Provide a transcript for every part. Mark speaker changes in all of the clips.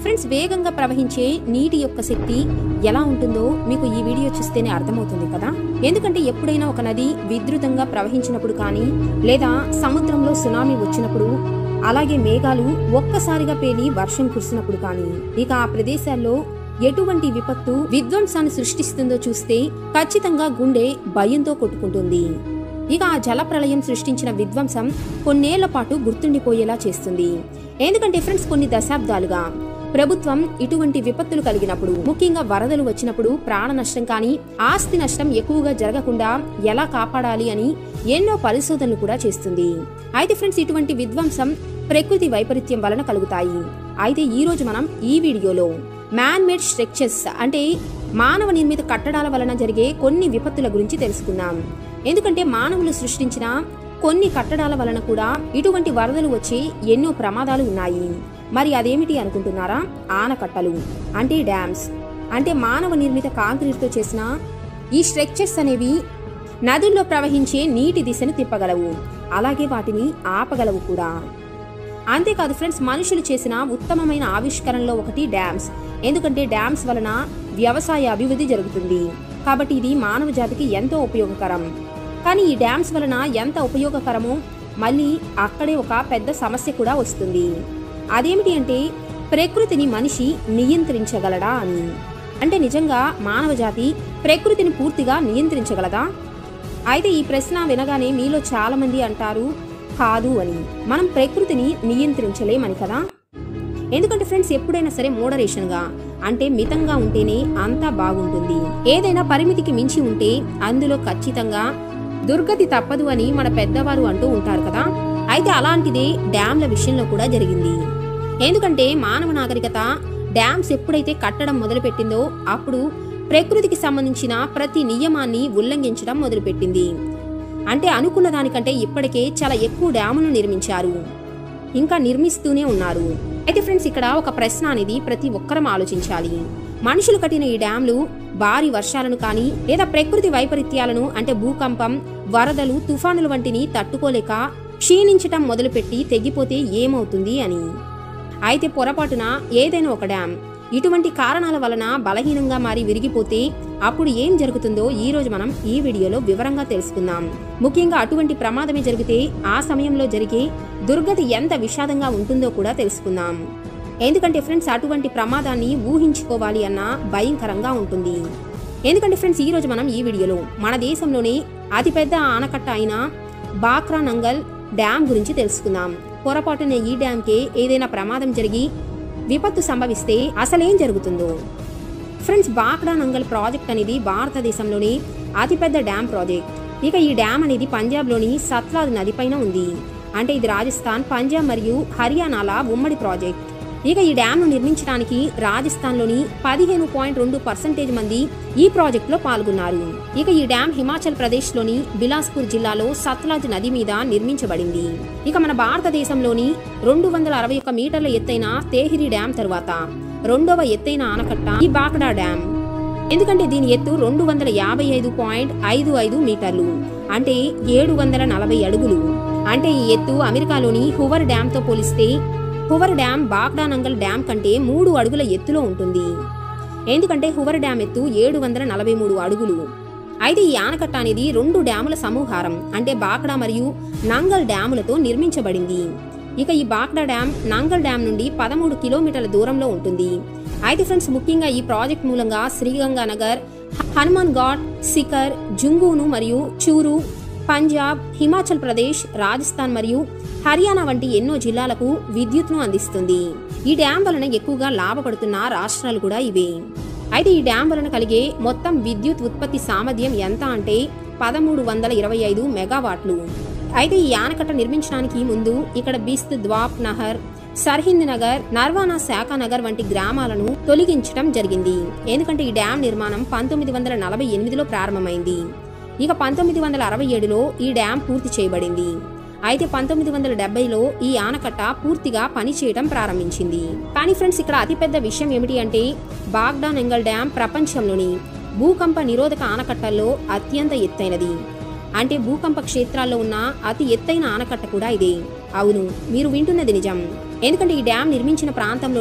Speaker 1: friends వేగంగా ప్రవహించే నీటి యొక్క శక్తి ఎలా ఉంటుందో మీకు ఈ వీడియో చూస్తేనే అర్థమవుతుంది కదా ఎందుకంటే ఎప్పుడైనా ఒక నది విద్రుతంగా ప్రవహించినప్పుడు కానీ లేదా సముద్రంలో సునామీ వచ్చినప్పుడు అలాగే మేఘాలు ఒక్కసారిగా పేలి వర్షం కురిసినప్పుడు కానీ ఇక ఆ ప్రదేశాల్లో ఎటువంటి విపత్తు విధ్వంసాన్ని సృష్టిస్తుందో చూస్తే ఖచ్చితంగా గుండె భయంతో కొట్టుకుంటుంది ఇక ఆ జల ప్రళయం సృష్టించిన విధ్వంసం కొన్నేళ్ల పాటు గుర్తుండిపోయేలా చేస్తుంది ఎందుకంటే ఫ్రెండ్స్ కొన్ని దశాబ్దాలుగా ప్రభుత్వం ఇటువంటి విపత్తులు కలిగినప్పుడు ముఖ్యంగా వరదలు వచ్చినప్పుడు ప్రాణ నష్టం కానీ ఆస్తి నష్టం ఎక్కువగా జరగకుండా ఎలా కాపాడాలి అని ఎన్నో పరిశోధనలు కూడా చేస్తుంది అయితే ఫ్రెండ్స్ ఇటువంటి విధ్వంసం ప్రకృతి వైపరీత్యం వలన కలుగుతాయి అయితే ఈ రోజు మనం ఈ వీడియోలో మ్యాన్ మేడ్ స్ట్రక్చర్స్ అంటే మానవ నిర్మిత కట్టడాల వలన జరిగే కొన్ని విపత్తుల గురించి తెలుసుకుందాం ఎందుకంటే మానవులు సృష్టించిన కొన్ని కట్టడాల వలన కూడా ఇటువంటి వరదలు వచ్చి ఎన్నో ప్రమాదాలు ఉన్నాయి మరి అదేమిటి అనుకుంటున్నారా ఆనకట్టలు అంటే డ్యామ్స్ అంటే మానవ నిర్మిత కాంక్రీట్తో చేసిన ఈ స్ట్రక్చర్స్ అనేవి నదుల్లో ప్రవహించే నీటి దిశను తిప్పగలవు అలాగే వాటిని ఆపగలవు కూడా అంతేకాదు ఫ్రెండ్స్ మనుషులు చేసిన ఉత్తమమైన ఆవిష్కరణలో ఒకటి డ్యామ్స్ ఎందుకంటే డ్యామ్స్ వలన వ్యవసాయ అభివృద్ధి జరుగుతుంది కాబట్టి ఇది మానవ జాతికి ఎంతో ఉపయోగకరం కానీ ఈ డ్యామ్స్ వలన ఎంత ఉపయోగకరమో మళ్ళీ అక్కడే ఒక పెద్ద సమస్య కూడా వస్తుంది అదేమిటి అంటే ప్రకృతిని మనిషి నియంత్రించగలడా అని అంటే నిజంగా మానవ జాతి ప్రకృతిని పూర్తిగా నియంత్రించగలదా అయితే ఈ ప్రశ్న వినగానే మీలో చాలా మంది అంటారు కాదు అని మనం ప్రకృతిని నియంత్రించలేమని కదా ఎందుకంటే ఫ్రెండ్స్ ఎప్పుడైనా సరే మోడరేషన్ గా అంటే మితంగా ఉంటేనే అంతా బాగుంటుంది ఏదైనా పరిమితికి మించి ఉంటే అందులో ఖచ్చితంగా దుర్గతి తప్పదు అని మన పెద్దవారు అంటూ ఉంటారు కదా అయితే అలాంటిదే డ్యాంల విషయంలో కూడా జరిగింది ఎందుకంటే మానవ నాగరికత డ్యామ్స్ ఎప్పుడైతే కట్టడం మొదలుపెట్టిందో అప్పుడు ప్రకృతికి సంబంధించిన ప్రతి నియమాన్ని ఉల్లంఘించడం మొదలుపెట్టింది అంటే అనుకున్న దానికంటే ఇప్పటికే చాలా ఎక్కువ డ్యాములు నిర్మించారు ఇంకా నిర్మిస్తూనే ఉన్నారు అయితే ఫ్రెండ్స్ ఇక్కడ ఒక ప్రశ్న అనేది ప్రతి ఒక్కరం ఆలోచించాలి మనుషులు కట్టిన ఈ డ్యాంలు భారీ వర్షాలను కానీ లేదా ప్రకృతి వైపరీత్యాలను అంటే భూకంపం వరదలు తుఫానుల వంటిని తట్టుకోలేక క్షీణించటం మొదలుపెట్టి తెగిపోతే ఏమవుతుంది అని అయితే పొరపాటున ఏదైనా ఒక డ్యామ్ ఇటువంటి కారణాల వలన బలహీనంగా మారి విరిగిపోతే అప్పుడు ఏం జరుగుతుందో ఈ రోజు మనం ఈ వీడియోలో వివరంగా తెలుసుకుందాం ముఖ్యంగా అటువంటి ప్రమాదమే జరిగితే ఆ సమయంలో జరిగే దుర్గతి ఎంత విషాదంగా ఉంటుందో కూడా తెలుసుకుందాం ఎందుకంటే ఫ్రెండ్స్ అటువంటి ప్రమాదాన్ని ఊహించుకోవాలి అన్న భయంకరంగా ఉంటుంది ఎందుకంటే ఫ్రెండ్స్ ఈ రోజు మనం ఈ వీడియోలో మన దేశంలోనే అతిపెద్ద ఆనకట్ట అయిన బాక్రా నంగల్ డ్యామ్ గురించి తెలుసుకుందాం పొరపాటున ఈ డ్యాంకే ఏదైనా ప్రమాదం జరిగి విపత్తు సంభవిస్తే అసలేం జరుగుతుందో ఫ్రెండ్స్ బాక్డా నంగల్ ప్రాజెక్ట్ అనేది భారతదేశంలోని అతిపెద్ద డ్యామ్ ప్రాజెక్ట్ ఇక ఈ డ్యామ్ అనేది పంజాబ్లోని సత్లాజ్ నదిపైన ఉంది అంటే ఇది రాజస్థాన్ పంజాబ్ మరియు హర్యానాల ఉమ్మడి ప్రాజెక్ట్ ఇక ఈ డ్యామ్ను నిర్మించడానికి రాజస్థాన్లోని పదిహేను పాయింట్ రెండు పర్సెంటేజ్ మంది ఈ ప్రాజెక్టులో పాల్గొన్నారు ఇక ఈ డ్యామ్ హిమాచల్ ప్రదేశ్లోని బిలాస్పూర్ జిల్లాలో సత్లాజ్ నది మీద నిర్మించబడింది ఇక మన భారతదేశంలోని రెండు వందల అరవై ఒక్క మీటర్ల ఎత్తైన తేహిరి డ్యామ్ తరువాత రెండవ ఎత్తైన ఆనకట్ట ఈ బాకడా డ్యామ్ ఎందుకంటే దీని ఎత్తు రెండు వందల యాభై ఐదు పాయింట్ ఐదు ఐదు మీటర్లు అంటే ఏడు వందల నలభై అడుగులు అంటే ఈ ఎత్తు అమెరికాలోని హువర్ డ్యామ్ తో పోలిస్తే హువర్ డ్యామ్ బాగ్డానంగల్ డ్యామ్ కంటే మూడు అడుగుల ఎత్తులో ఉంటుంది ఎందుకంటే హువర్ డ్యామ్ ఎత్తు ఏడు వందల నలభై మూడు అడుగులు అయితే ఈ ఆనకట్ట అనేది రెండు డ్యాముల సమూహారం అంటే బాక్డా మరియు నంగల్ డ్యాములతో నిర్మించబడింది ఇక ఈ బాక్డా డ్యామ్ నంగల్ డ్యామ్ నుండి పదమూడు కిలోమీటర్ల దూరంలో ఉంటుంది అయితే ఫ్రెండ్స్ ముఖ్యంగా ఈ ప్రాజెక్ట్ మూలంగా శ్రీగంగానగర్ హనుమాన్ ఘాట్ సికర్ జుంగూను మరియు చూరు పంజాబ్ హిమాచల్ ప్రదేశ్ రాజస్థాన్ మరియు హర్యానా వంటి ఎన్నో జిల్లాలకు విద్యుత్ను అందిస్తుంది ఈ డ్యాం వలన ఎక్కువగా లాభపడుతున్న రాష్ట్రాలు కూడా ఇవే అయితే ఈ డ్యాం వలన కలిగే మొత్తం విద్యుత్ ఉత్పత్తి సామర్థ్యం ఎంత అంటే పదమూడు వందల ఇరవై ఐదు మెగావాట్లు అయితే ఈ ఆనకట్ట నిర్మించడానికి ముందు ఇక్కడ బిస్త్ ద్వాప్ నహర్ సర్హింద్ నగర్ నర్వానా శాఖ నగర్ వంటి గ్రామాలను తొలగించడం జరిగింది ఎందుకంటే ఈ డ్యాం నిర్మాణం పంతొమ్మిది వందల నలభై ఎనిమిదిలో ప్రారంభమైంది ఇక పంతొమ్మిది వందల అరవై ఏడులో ఈ డ్యాం పూర్తి చేయబడింది అయితే పంతొమ్మిది వందల డెబ్బైలో ఈ ఆనకట్ట పూర్తిగా పనిచేయడం ప్రారంభించింది కానీ ఫ్రెండ్స్ ఇక్కడ అతిపెద్ద విషయం ఏమిటి అంటే బాగ్డా నెంగల్ డ్యాం ప్రపంచంలోని భూకంప నిరోధక ఆనకట్టల్లో అత్యంత ఎత్తైనది అంటే భూకంప క్షేత్రాల్లో ఉన్న అతి ఎత్తైన ఆనకట్ట కూడా ఇదే అవును మీరు వింటున్నది నిజం ఎందుకంటే ఈ డ్యాం నిర్మించిన ప్రాంతంలోని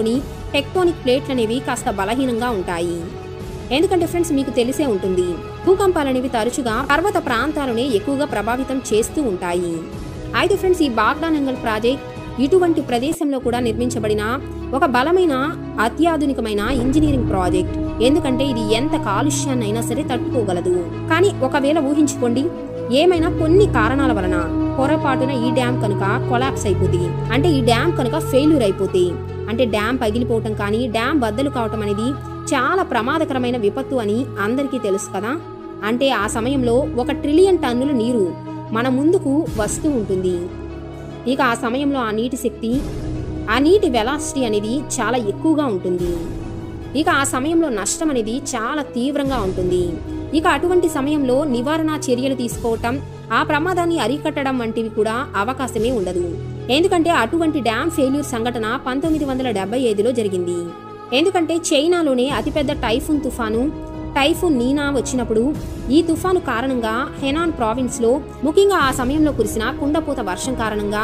Speaker 1: టెక్టోనిక్ ప్లేట్లు అనేవి కాస్త బలహీనంగా ఉంటాయి ఎందుకంటే ఫ్రెండ్స్ మీకు తెలిసే ఉంటుంది భూకంపాలు అనేవి తరచుగా పర్వత ప్రాంతాలనే ఎక్కువగా ప్రభావితం చేస్తూ ఉంటాయి అయితే ఫ్రెండ్స్ ఈ బాగ్డానంగల్ ప్రాజెక్ట్ ఇటువంటి ప్రదేశంలో కూడా నిర్మించబడిన ఒక బలమైన అత్యాధునికమైన ఇంజనీరింగ్ ప్రాజెక్ట్ ఎందుకంటే ఇది ఎంత కాలుష్యాన్నైనా సరే తట్టుకోగలదు కానీ ఒకవేళ ఊహించుకోండి ఏమైనా కొన్ని కారణాల వలన పొరపాటున ఈ డ్యామ్ కనుక కొలాప్స్ అయిపోతుంది అంటే ఈ డ్యామ్ కనుక ఫెయిల్యూర్ అయిపోతే అంటే డ్యామ్ పగిలిపోవటం కానీ డ్యామ్ బద్దలు కావటం అనేది చాలా ప్రమాదకరమైన విపత్తు అని అందరికీ తెలుసు కదా అంటే ఆ సమయంలో ఒక ట్రిలియన్ టన్నుల నీరు మన ముందుకు వస్తూ ఉంటుంది ఇక ఆ సమయంలో ఆ నీటి శక్తి ఆ నీటి వెలాసిటీ అనేది చాలా ఎక్కువగా ఉంటుంది ఇక ఆ సమయంలో నష్టం అనేది చాలా తీవ్రంగా ఉంటుంది ఇక అటువంటి సమయంలో నివారణ చర్యలు తీసుకోవటం ఆ ప్రమాదాన్ని అరికట్టడం వంటివి కూడా అవకాశమే ఉండదు ఎందుకంటే అటువంటి డ్యామ్ ఫెయిల్యూర్ సంఘటన పంతొమ్మిది వందల డెబ్బై ఐదులో జరిగింది ఎందుకంటే చైనాలోనే అతిపెద్ద టైఫూన్ తుఫాను టైఫూన్ నీనా వచ్చినప్పుడు ఈ తుఫాను కారణంగా హెనాన్ ప్రావిన్స్ లో ముఖ్యంగా ఆ సమయంలో కురిసిన కుండపోత వర్షం కారణంగా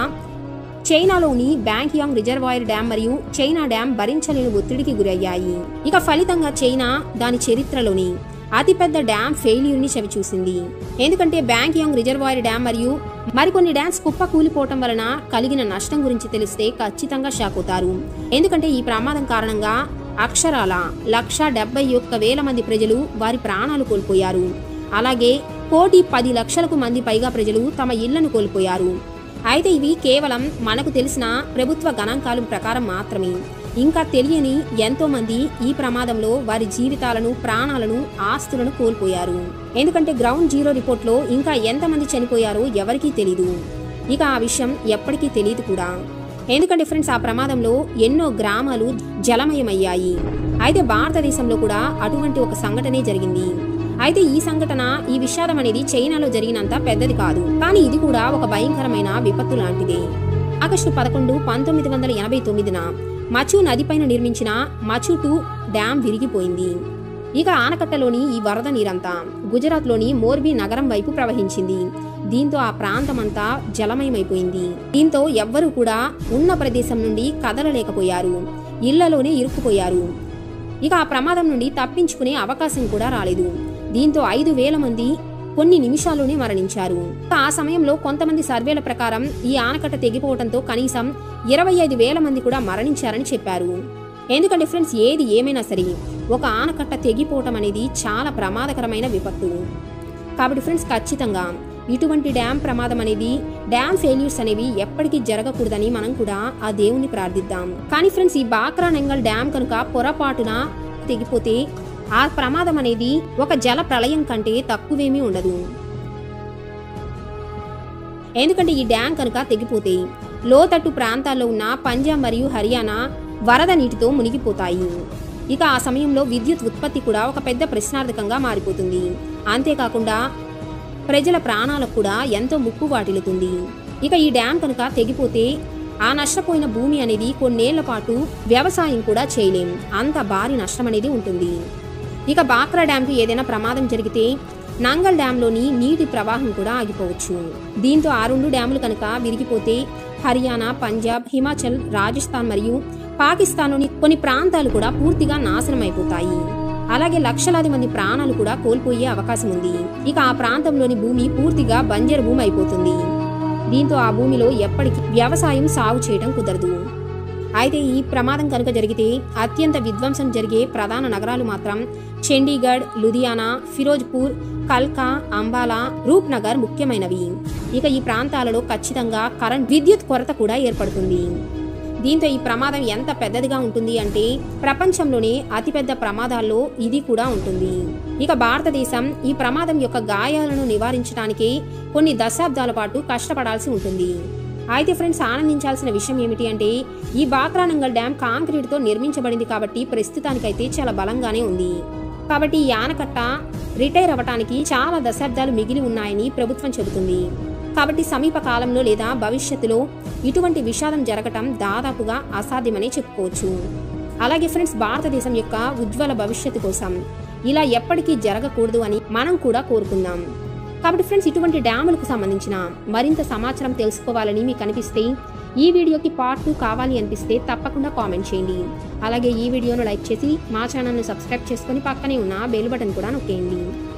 Speaker 1: చైనాలోని బ్యాంకియాంగ్ రిజర్వాయర్ డ్యాం మరియు చైనా డ్యాం భరించలేని ఒత్తిడికి గురయ్యాయి ఇక ఫలితంగా చైనా దాని చరిత్రలోని అతిపెద్ద డ్యాం ఫెయిల్యూర్ ని చవిచూసింది ఎందుకంటే బ్యాంకియాంగ్ రిజర్వాయర్ డ్యాం మరియు మరికొన్ని డ్యామ్స్ కుప్ప కూలిపోవటం వలన కలిగిన నష్టం గురించి తెలిస్తే ఖచ్చితంగా షాక్ అవుతారు ఎందుకంటే ఈ ప్రమాదం కారణంగా అక్షరాల లక్ష డెబ్బై ఒక్క వేల మంది ప్రజలు వారి ప్రాణాలు కోల్పోయారు అలాగే కోటి పది లక్షలకు మంది పైగా ప్రజలు తమ ఇళ్లను కోల్పోయారు అయితే ఇవి కేవలం మనకు తెలిసిన ప్రభుత్వ గణాంకాలు ప్రకారం మాత్రమే ఇంకా తెలియని ఎంతో మంది ఈ ప్రమాదంలో వారి జీవితాలను ప్రాణాలను ఆస్తులను కోల్పోయారు ఎందుకంటే గ్రౌండ్ జీరో రిపోర్ట్లో ఇంకా ఎంతమంది చనిపోయారో ఎవరికీ తెలీదు ఇక ఆ విషయం ఎప్పటికీ తెలియదు కూడా ఎందుకంటే ఫ్రెండ్స్ ఆ ప్రమాదంలో ఎన్నో గ్రామాలు జలమయమయ్యాయి అయితే భారతదేశంలో కూడా అటువంటి ఒక సంఘటనే జరిగింది అయితే ఈ సంఘటన ఈ విషాదం అనేది చైనాలో జరిగినంత పెద్దది కాదు కానీ ఇది కూడా ఒక భయంకరమైన విపత్తు లాంటిదే ఆగస్టు పదకొండు పంతొమ్మిది వందల ఎనభై తొమ్మిదిన మచు నదిపైన నిర్మించిన మచు టూ డ్యాం విరిగిపోయింది ఇక ఆనకట్టలోని ఈ వరద నీరంతా గుజరాత్లోని మోర్బీ నగరం వైపు ప్రవహించింది దీంతో ఆ ప్రాంతమంతా జలమయమైపోయింది దీంతో ఎవ్వరూ కూడా ఉన్న ప్రదేశం నుండి కదలలేకపోయారు ఇళ్లలోనే ఇరుక్కుపోయారు ఇక ఆ ప్రమాదం నుండి తప్పించుకునే అవకాశం కూడా రాలేదు దీంతో ఐదు వేల మంది కొన్ని నిమిషాల్లోనే మరణించారు ఆ సమయంలో కొంతమంది సర్వేల ప్రకారం ఈ ఆనకట్ట తెగిపోవడంతో కనీసం ఇరవై ఐదు వేల మంది కూడా మరణించారని చెప్పారు ఎందుకంటే ఫ్రెండ్స్ ఏది ఏమైనా సరే ఒక ఆనకట్ట తెగిపోవటం అనేది చాలా ప్రమాదకరమైన విపత్తు కాబట్టి ఫ్రెండ్స్ ఖచ్చితంగా ఇటువంటి డ్యామ్ ప్రమాదం అనేది డ్యామ్ ఫెయిల్యూర్స్ అనేవి ఎప్పటికీ జరగకూడదని మనం కూడా ఆ దేవుని ప్రార్థిద్దాం కానీ ఫ్రెండ్స్ ఈ బాక్రా నెంగల్ డ్యామ్ కనుక పొరపాటున తెగిపోతే ఆ ప్రమాదం అనేది ఒక జల ప్రళయం కంటే తక్కువేమీ ఉండదు ఎందుకంటే ఈ డ్యామ్ కనుక తెగిపోతే లోతట్టు ప్రాంతాల్లో ఉన్న పంజాబ్ మరియు హర్యానా వరద నీటితో మునిగిపోతాయి ఇక ఆ సమయంలో విద్యుత్ ఉత్పత్తి కూడా ఒక పెద్ద ప్రశ్నార్థకంగా మారిపోతుంది అంతేకాకుండా ప్రజల ప్రాణాలకు కూడా ఎంతో ముప్పు వాటిల్లుతుంది ఇక ఈ డ్యామ్ కనుక తెగిపోతే ఆ నష్టపోయిన భూమి అనేది కొన్నేళ్ల పాటు వ్యవసాయం కూడా చేయలేం అంత భారీ నష్టం అనేది ఉంటుంది ఇక బాక్రా డ్యాంకు ఏదైనా ప్రమాదం జరిగితే నంగల్ డ్యాంలోని నీటి ప్రవాహం కూడా ఆగిపోవచ్చు దీంతో ఆ రెండు డ్యాములు కనుక విరిగిపోతే హర్యానా పంజాబ్ హిమాచల్ రాజస్థాన్ మరియు పాకిస్తాన్లోని కొన్ని ప్రాంతాలు కూడా పూర్తిగా నాశనం అయిపోతాయి అలాగే లక్షలాది మంది ప్రాణాలు కూడా కోల్పోయే అవకాశం ఉంది ఇక ఆ ప్రాంతంలోని భూమి పూర్తిగా బంజరు భూమి అయిపోతుంది దీంతో ఆ భూమిలో ఎప్పటికీ వ్యవసాయం సాగు చేయడం కుదరదు అయితే ఈ ప్రమాదం కనుక జరిగితే అత్యంత విధ్వంసం జరిగే ప్రధాన నగరాలు మాత్రం చండీగఢ్ లుధియానా ఫిరోజ్పూర్ కల్కా అంబాలా రూప్నగర్ ముఖ్యమైనవి ఇక ఈ ప్రాంతాలలో ఖచ్చితంగా కరెంట్ విద్యుత్ కొరత కూడా ఏర్పడుతుంది దీంతో ఈ ప్రమాదం ఎంత పెద్దదిగా ఉంటుంది అంటే ప్రపంచంలోనే అతిపెద్ద ప్రమాదాల్లో ఇది కూడా ఉంటుంది ఇక భారతదేశం ఈ ప్రమాదం యొక్క గాయాలను నివారించడానికి కొన్ని దశాబ్దాల పాటు కష్టపడాల్సి ఉంటుంది అయితే ఫ్రెండ్స్ ఆనందించాల్సిన విషయం ఏమిటి అంటే ఈ బాక్రానంగల్ డ్యామ్ కాంక్రీట్తో నిర్మించబడింది కాబట్టి ప్రస్తుతానికైతే చాలా బలంగానే ఉంది కాబట్టి ఈ ఆనకట్ట రిటైర్ అవ్వటానికి చాలా దశాబ్దాలు మిగిలి ఉన్నాయని ప్రభుత్వం చెబుతుంది కాబట్టి సమీప కాలంలో లేదా భవిష్యత్తులో ఇటువంటి విషాదం జరగటం దాదాపుగా అసాధ్యమనే చెప్పుకోవచ్చు అలాగే ఫ్రెండ్స్ భారతదేశం యొక్క ఉజ్వల భవిష్యత్తు కోసం ఇలా ఎప్పటికీ జరగకూడదు అని మనం కూడా కోరుకుందాం కాబట్టి ఫ్రెండ్స్ ఇటువంటి డ్యాములకు సంబంధించిన మరింత సమాచారం తెలుసుకోవాలని మీకు అనిపిస్తే ఈ వీడియోకి పార్ట్ టూ కావాలి అనిపిస్తే తప్పకుండా కామెంట్ చేయండి అలాగే ఈ వీడియోను లైక్ చేసి మా ఛానల్ను సబ్స్క్రైబ్ చేసుకొని పక్కనే ఉన్న బెల్ బటన్ కూడా నొక్కేయండి